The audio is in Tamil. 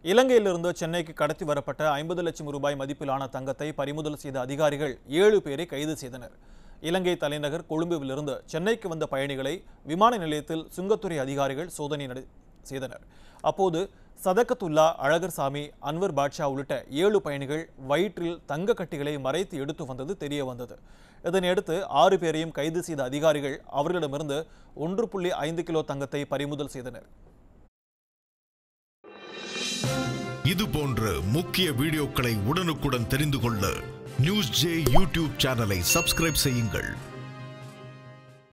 இலங்கையிலிருந்து சென்னைக்கு கடத்தி வரப்பட்ட ஐம்பது லட்சம் ரூபாய் மதிப்பிலான தங்கத்தை பறிமுதல் செய்த அதிகாரிகள் ஏழு பேரை கைது செய்தனர் இலங்கை தலைநகர் கொழும்புவிலிருந்து சென்னைக்கு வந்த பயணிகளை விமான நிலையத்தில் சுங்கத்துறை அதிகாரிகள் சோதனை நட செய்தனர் அப்போது சதகத்துல்லா அழகர்சாமி அன்வர் பாட்ஷா உள்ளிட்ட ஏழு பயணிகள் வயிற்றில் தங்க கட்டிகளை மறைத்து எடுத்து வந்தது தெரிய வந்தது இதனையடுத்து ஆறு பேரையும் கைது செய்த அதிகாரிகள் அவர்களிடமிருந்து ஒன்று புள்ளி ஐந்து கிலோ தங்கத்தை பறிமுதல் செய்தனர் இது போன்ற முக்கிய வீடியோக்களை உடனுக்குடன் தெரிந்து கொள்ள நியூஸ் ஜே யூடியூப் சேனலை சப்ஸ்கிரைப் செய்யுங்கள்